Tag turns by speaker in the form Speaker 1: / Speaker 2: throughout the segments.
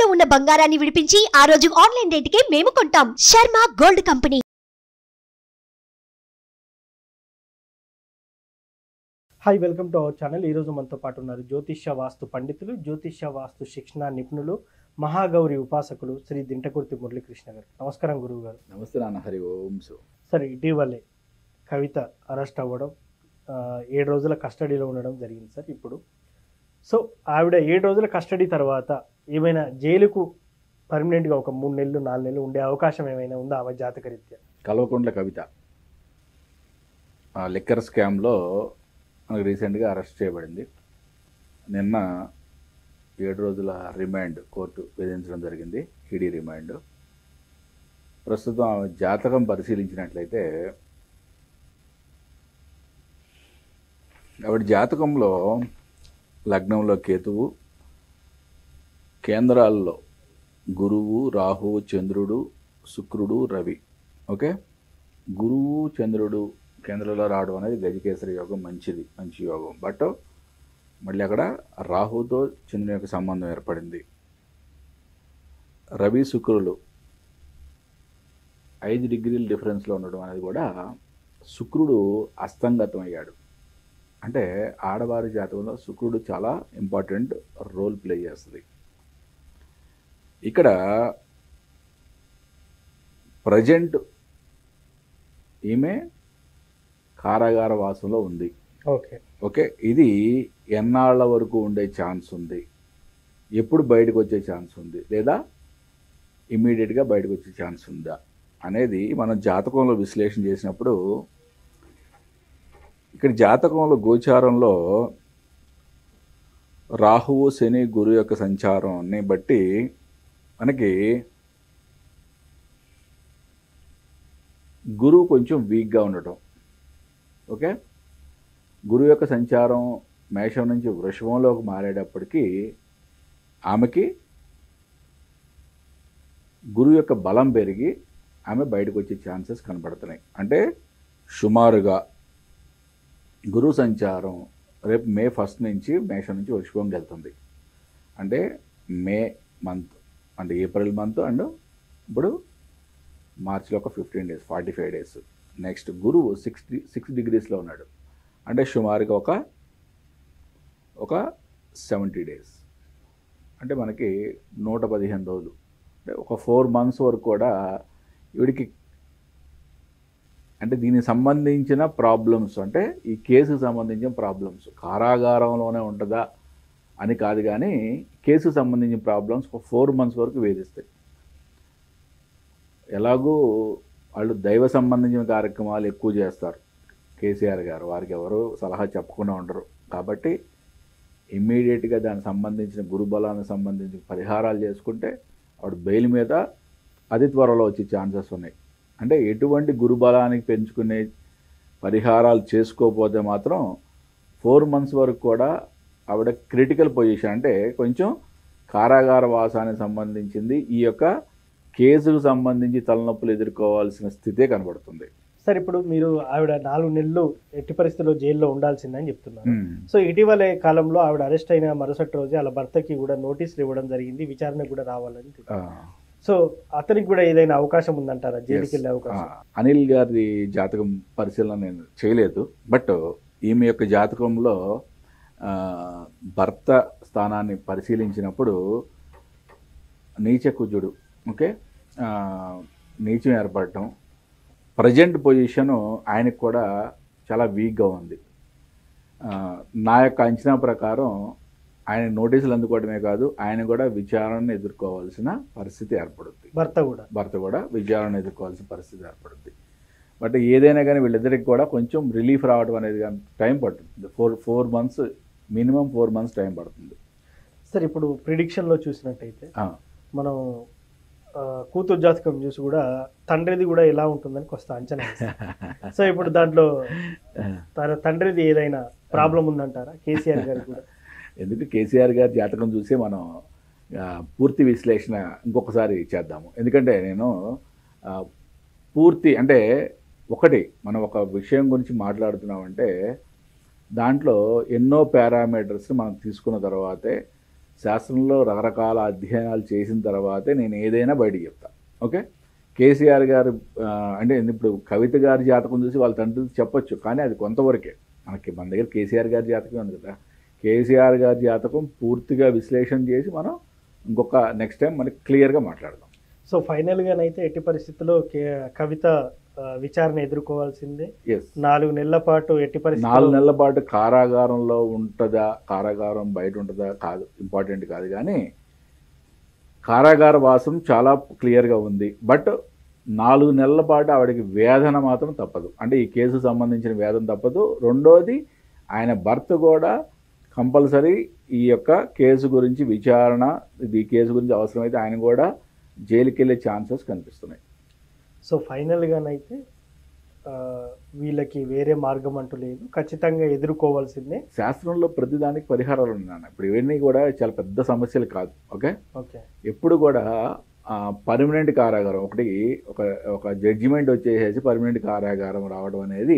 Speaker 1: తాకట్టులో ఉన్న బంగారాన్ని విడిపించి ఆ రోజు ఆన్లైన్ రేటుకే మేము కొంటాం Sharma gold company
Speaker 2: hi welcome to our channel ఈరోజు మనతో పాటు ఉన్నారు జ్యోతిష్య వాస్తు పండితులు జ్యోతిష్య వాస్తు శిక్షణ నిపుణులు మహాగౌరి ఉపాసకులు శ్రీ దింటకుర్తి మురళీకృష్ణ గారు నమస్కారం గురువు గారు
Speaker 3: నమస్తే నాన్న హరి ఓం సో
Speaker 2: సరే ఇటీవలే కవిత అరెస్ట్ అవ్వడం ఆ, ఏడు రోజుల కస్టడీలో ఉండడం జరిగింది సార్ ఇప్పుడు సో ఆవిడ ఏడు రోజుల కస్టడీ తర్వాత ఏమైనా జైలుకు పర్మనెంట్గా ఒక మూడు నెలలు నాలుగు నెలలు ఉండే అవకాశం ఏమైనా ఉందా ఆమె జాతకరీత్యా
Speaker 3: కల్వకుంట్ల కవిత ఆ లిక్కర్ స్కామ్లో మనకు రీసెంట్గా అరెస్ట్ చేయబడింది నిన్న ఏడు రోజుల రిమాండ్ కోర్టు విధించడం జరిగింది ఈడీ రిమాండ్ ప్రస్తుతం ఆమె జాతకం పరిశీలించినట్లయితే ఆవిడ జాతకంలో లగ్నంలో కేతువు కేంద్రాల్లో గురువు రాహువు చంద్రుడు శుక్రుడు రవి ఓకే గురువు చంద్రుడు కేంద్రంలో రావడం అనేది గజకేసరి యోగం మంచిది మంచి యోగం బట్ మళ్ళీ అక్కడ రాహుతో చంద్రుని యొక్క సంబంధం ఏర్పడింది రవి శుక్రులు ఐదు డిగ్రీల డిఫరెన్స్లో ఉండడం అనేది కూడా శుక్రుడు అస్తంగతం అయ్యాడు అంటే ఆడవారి జాతకంలో శుక్రుడు చాలా ఇంపార్టెంట్ రోల్ ప్లే చేస్తుంది ఇక్కడ ప్రజెంట్ ఈమె కారాగార వాసంలో ఉంది
Speaker 2: ఓకే
Speaker 3: ఓకే ఇది ఎన్నాళ్ళ వరకు ఉండే ఛాన్స్ ఉంది ఎప్పుడు బయటకు వచ్చే ఛాన్స్ ఉంది లేదా ఇమ్మీడియట్గా బయటకు వచ్చే ఛాన్స్ ఉందా అనేది మనం జాతకంలో విశ్లేషణ చేసినప్పుడు ఇక్కడ జాతకంలో గోచారంలో రాహువు శని గురు యొక్క సంచారాన్ని బట్టి మనకి గురువు కొంచెం వీక్గా ఉండటం ఓకే గురువు యొక్క సంచారం మేషం నుంచి వృషభంలోకి మారేటప్పటికీ ఆమెకి గురువు యొక్క బలం పెరిగి ఆమె బయటకు వచ్చే ఛాన్సెస్ కనబడుతున్నాయి అంటే సుమారుగా గురువు సంచారం రేపు మే ఫస్ట్ నుంచి మేషం నుంచి వృషభంకి వెళ్తుంది అంటే మే మంత్ అంటే ఏప్రిల్ మంత్ అండ్ ఇప్పుడు మార్చిలో ఒక fifteen days forty five days next గురువు సిక్స్ సిక్స్ డిగ్రీస్లో ఉన్నాడు అంటే సుమారుగా ఒక ఒక సెవెంటీ డేస్ అంటే మనకి నూట పదిహేను రోజులు అంటే ఒక ఫోర్ మంత్స్ వరకు కూడా వీడికి అంటే దీనికి సంబంధించిన ప్రాబ్లమ్స్ అంటే ఈ కేసుకు సంబంధించిన ప్రాబ్లమ్స్ కారాగారంలోనే ఉంటుందా అని కాదు కానీ కేసుకు సంబంధించిన ప్రాబ్లమ్స్ ఒక ఫోర్ మంత్స్ వరకు వేధిస్తాయి ఎలాగూ వాళ్ళు దైవ సంబంధించిన కార్యక్రమాలు ఎక్కువ చేస్తారు కేసీఆర్ గారు వారికి ఎవరు సలహా చెప్పకుండా ఉండరు కాబట్టి ఇమ్మీడియట్గా దానికి సంబంధించిన గురుబలానికి సంబంధించిన పరిహారాలు చేసుకుంటే ఆవిడ బెయిల్ మీద అతి త్వరలో వచ్చే ఛాన్సెస్ ఉన్నాయి అంటే ఎటువంటి గురుబలానికి పెంచుకునే పరిహారాలు చేసుకోకపోతే మాత్రం ఫోర్ మంత్స్ వరకు కూడా ఆవిడ క్రిటికల్ పొజిషన్ అంటే కొంచెం కారాగార వాసానికి సంబంధించింది ఈ యొక్క కేసుకు సంబంధించి తలనొప్పులు ఎదుర్కోవాల్సిన స్థితే కనబడుతుంది
Speaker 2: సార్ ఇప్పుడు మీరు ఆవిడ నాలుగు నెలలు ఎట్టి పరిస్థితుల్లో జైల్లో ఉండాల్సిందని చెప్తున్నారు సో ఇటీవల కాలంలో ఆవిడ అరెస్ట్ అయిన మరుసటి రోజే వాళ్ళ భర్తకి కూడా నోటీసులు ఇవ్వడం జరిగింది విచారణ కూడా రావాలని
Speaker 3: ఆ,
Speaker 2: సో అతనికి కూడా ఏదైనా అవకాశం ఉందంటారా జైలుకి
Speaker 3: yes.
Speaker 2: వెళ్ళే
Speaker 3: ఆ,
Speaker 2: అవకాశం
Speaker 3: అనిల్ గారి జాతకం పరిశీలన నేను చేయలేదు బట్ ఈమె యొక్క జాతకంలో ఆ, భర్త స్థానాన్ని పరిశీలించినప్పుడు నీచ కుజుడు ఓకే ఆ, నీచం ఏర్పడటం ప్రజెంట్ పొజిషను ఆయనకు కూడా చాలా వీక్గా ఉంది ఆ, నా యొక్క అంచనా ప్రకారం ఆయన నోటీసులు అందుకోవడమే కాదు ఆయన కూడా విచారణను ఎదుర్కోవాల్సిన పరిస్థితి ఏర్పడుద్ది
Speaker 2: భర్త కూడా
Speaker 3: భర్త కూడా విచారణ ఎదుర్కోవాల్సిన పరిస్థితి ఏర్పడుద్ది బట్ ఏదైనా కానీ వీళ్ళిద్దరికి కూడా కొంచెం రిలీఫ్ రావడం అనేది కానీ టైం పడుతుంది four four months minimum four months time పడుతుంది
Speaker 2: సార్ ఇప్పుడు ప్రిడిక్షన్ లో చూసినట్టయితే
Speaker 3: ఆ,
Speaker 2: మనం ఆ, కూతురు జాతకం చూసి కూడా తండ్రిది కూడా ఎలా ఉంటుందని కొంత అంచనా వేస్తాం. సో ఇప్పుడు దాంట్లో తన తండ్రిది ఏదైనా ప్రాబ్లం ఉందంటారా కేసీఆర్ గారికి కూడా
Speaker 3: ఎందుకు కేసీఆర్ గారి జాతకం చూసి మనం ఆ, పూర్తి విశ్లేషణ ఇంకొకసారి చేద్దాము ఎందుకంటే నేను ఆ, పూర్తి అంటే ఒకటి మనం ఒక విషయం గురించి మాట్లాడుతున్నామంటే దాంట్లో ఎన్నో పారామీటర్స్ మనం తీసుకున్న తర్వాతే శాస్త్రంలో రకరకాల అధ్యయనాలు చేసిన తర్వాతే నేను ఏదైనా బయటికి చెప్తా ఓకే కేసీఆర్ గారు ఆ, అంటే ఇప్పుడు కవిత గారి జాతకం చూసి వాళ్ళ తండ్రి చెప్పొచ్చు కానీ అది కొంతవరకే మనకి మన దగ్గర కేసీఆర్ గారి జాతకం ఉంది కదా కేసీఆర్ గారి జాతకం పూర్తిగా విశ్లేషణ చేసి మనం ఇంకొక నెక్స్ట్ టైం మనకి క్లియర్గా మాట్లాడదాం
Speaker 2: సో ఫైనల్గానైతే ఎట్టి పరిస్థితుల్లో కే కవిత ఆ, విచారణ ఎదుర్కోవాల్సిందే
Speaker 3: ఎస్
Speaker 2: నాలుగు నెలల పాటు ఎట్టి
Speaker 3: నాలుగు
Speaker 2: పరిస్థితుల్లో
Speaker 3: నెలల పాటు కారాగారంలో ఉంటుందా కారాగారం బయట ఉంటుందా కాదు ఇంపార్టెంట్ కాదు కానీ కారాగార వాసం చాలా క్లియర్గా ఉంది బట్ నాలుగు నెలల పాటు ఆవిడకి వేదన మాత్రం తప్పదు అంటే ఈ కేసు సంబంధించిన వేదన తప్పదు రెండోది ఆయన భర్త కూడా కంపల్సరీ ఈ యొక్క కేసు గురించి విచారణ ఇది ఈ కేసు గురించి అవసరమైతే ఆయన కూడా జైలుకి వెళ్ళే ఛాన్సెస్ కనిపిస్తున్నాయి
Speaker 2: సో ఫైనల్గానైతే ఆ, వీళ్ళకి వేరే మార్గం అంటూ లేదు ఖచ్చితంగా ఎదుర్కోవాల్సిందే
Speaker 3: శాస్త్రంలో ప్రతిదానికి పరిహారాలు ఉన్నాయి ఇప్పుడు ఇవన్నీ కూడా చాలా పెద్ద సమస్యలు కాదు ఓకే
Speaker 2: ఓకే
Speaker 3: ఎప్పుడు కూడా పర్మనెంట్ కారాగారం ఒకటి ఒక ఒక జడ్జిమెంట్ వచ్చేసేసి పర్మనెంట్ కారాగారం రావడం అనేది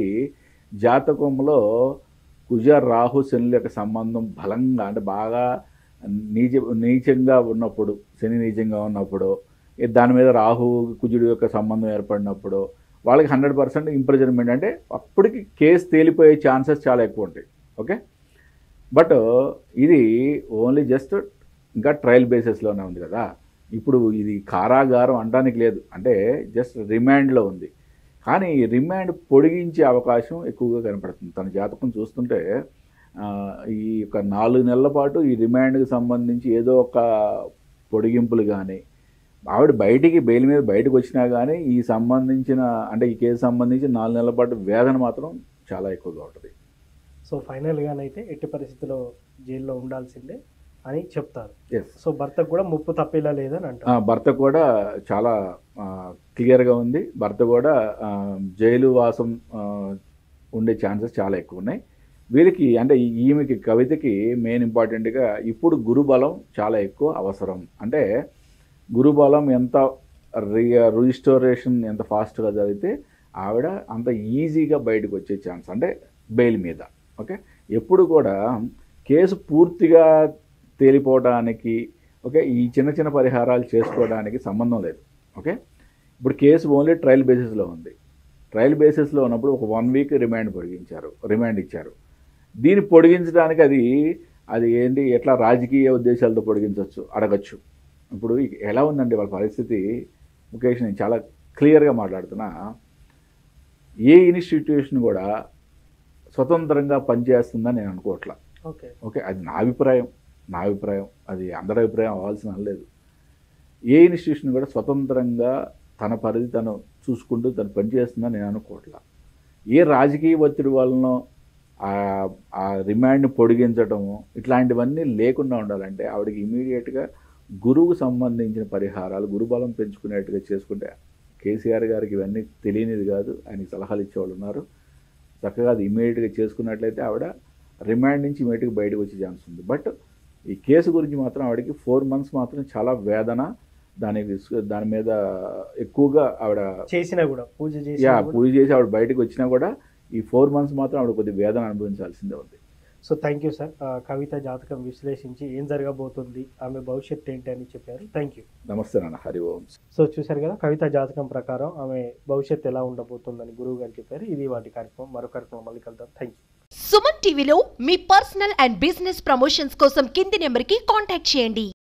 Speaker 3: జాతకంలో కుజ రాహు శనుల యొక్క సంబంధం బలంగా అంటే బాగా నీచ నీచంగా ఉన్నప్పుడు శని నీచంగా ఉన్నప్పుడు ఈ దాని మీద రాహు కుజుడు యొక్క సంబంధం ఏర్పడినప్పుడు వాళ్ళకి హండ్రెడ్ పర్సెంట్ ఇంప్రెజన్మెంట్ అంటే అప్పటికి కేసు తేలిపోయే ఛాన్సెస్ చాలా ఎక్కువ ఉంటాయి ఓకే బట్ ఇది ఓన్లీ జస్ట్ ఇంకా ట్రయల్ బేసిస్లోనే ఉంది కదా ఇప్పుడు ఇది కారాగారం అనడానికి లేదు అంటే జస్ట్ రిమాండ్లో ఉంది కానీ ఈ రిమాండ్ పొడిగించే అవకాశం ఎక్కువగా కనపడుతుంది తన జాతకం చూస్తుంటే ఆ, ఈ యొక్క నాలుగు నెలల పాటు ఈ రిమాండ్కి సంబంధించి ఏదో ఒక పొడిగింపులు కానీ ఆవిడ బయటికి బెయిల్ మీద బయటకు వచ్చినా కానీ ఈ సంబంధించిన అంటే ఈ కేసు సంబంధించి నాలుగు నెలల పాటు వేదన మాత్రం చాలా ఎక్కువగా ఉంటుంది
Speaker 2: సో ఫైనల్గానైతే ఎట్టి పరిస్థితుల్లో జైల్లో ఉండాల్సిందే అని చెప్తారు
Speaker 3: ఎస్
Speaker 2: సో భర్తకు కూడా ముప్పు తప్పేలా లేదని
Speaker 3: ఆ,
Speaker 2: అంటారు
Speaker 3: భర్త కూడా చాలా ఆ, క్లియర్గా ఉంది భర్త కూడా ఆ, జైలు వాసం ఆ, ఉండే ఛాన్సెస్ చాలా ఎక్కువ ఉన్నాయి వీరికి అంటే ఈ- ఈమెకి కవితకి మెయిన్ ఇంపార్టెంట్గా ఇప్పుడు గురుబలం చాలా ఎక్కువ అవసరం అంటే గురుబలం ఎంత రి రిజిస్టోరేషన్ ఎంత ఫాస్ట్గా జరిగితే ఆవిడ అంత ఈజీగా బయటకు వచ్చే ఛాన్స్ అంటే బెయిల్ మీద ఓకే ఎప్పుడు కూడా కేసు పూర్తిగా తేలిపోవడానికి ఓకే ఈ చిన్న చిన్న పరిహారాలు చేసుకోవడానికి సంబంధం లేదు ఓకే ఇప్పుడు కేసు ఓన్లీ ట్రయల్ బేసిస్లో ఉంది ట్రయల్ బేసిస్లో ఉన్నప్పుడు ఒక వన్ వీక్ రిమాండ్ పొడిగించారు రిమాండ్ ఇచ్చారు దీన్ని పొడిగించడానికి అది అది ఏంటి ఎట్లా రాజకీయ ఉద్దేశాలతో పొడిగించవచ్చు అడగచ్చు ఇప్పుడు ఇ- ఎలా ఉందండి వాళ్ళ పరిస్థితి ముఖేష్ నేను చాలా క్లియర్గా మాట్లాడుతున్నా ఏ ఇన్స్టిట్యూషన్ కూడా స్వతంత్రంగా పనిచేస్తుందని నేను అనుకోవట్లా
Speaker 2: ఓకే
Speaker 3: ఓకే అది నా అభిప్రాయం నా అభిప్రాయం అది అందరి అభిప్రాయం అవ్వాల్సిన లేదు ఏ ఇన్స్టిట్యూషన్ కూడా స్వతంత్రంగా తన పరిధి తను చూసుకుంటూ తను పనిచేస్తుందని నేను అనుకోవట్లా ఏ రాజకీయ ఒత్తిడి వలన ఆ- ఆ రిమాండ్ని పొడిగించడము ఇట్లాంటివన్నీ లేకుండా ఉండాలంటే ఆవిడకి ఇమీడియట్గా గురువుకు సంబంధించిన పరిహారాలు గురుబలం పెంచుకునేట్టుగా చేసుకుంటే కేసీఆర్ గారికి ఇవన్నీ తెలియనిది కాదు ఆయనకి సలహాలు ఇచ్చేవాళ్ళు ఉన్నారు చక్కగా అది ఇమీడియట్గా చేసుకున్నట్లయితే ఆవిడ రిమాండ్ నుంచి ఇమీడియట్గా బయటకు వచ్చే ఛాన్స్ ఉంది బట్ ఈ కేసు గురించి మాత్రం ఆవిడకి ఫోర్ మంత్స్ మాత్రం చాలా వేదన దానికి దాని మీద ఎక్కువగా ఆవిడ
Speaker 2: చేసినా కూడా పూజ
Speaker 3: యా
Speaker 2: చేసినా కూడా
Speaker 3: పూజ చేసి ఆవిడ బయటకు వచ్చినా కూడా ఈ ఫోర్ మంత్స్ మాత్రం ఆవిడ కొద్ది వేదన అనుభవించాల్సిందే ఉంది
Speaker 2: సో థ్యాంక్ యూ సార్ ఆ, కవిత జాతకం విశ్లేషించి ఏం జరగబోతుంది ఆమె భవిష్యత్తు ఏంటి అని చెప్పారు థ్యాంక్ యూ
Speaker 3: నమస్తే నాన్న హరి ఓం
Speaker 2: సో చూశారు కదా కవిత జాతకం ప్రకారం ఆమె భవిష్యత్తు ఎలా ఉండబోతుందని గురువు గారు చెప్పారు ఇది వాటి కార్యక్రమం మరో కార్యక్రమం మళ్ళీ కలుద్దాం థ్యాంక్ యూ
Speaker 1: సుమన్ టీవీలో మీ పర్సనల్ అండ్ బిజినెస్ ప్రమోషన్స్ కోసం కింది నెంబర్కి కాంటాక్ట్ చేయండి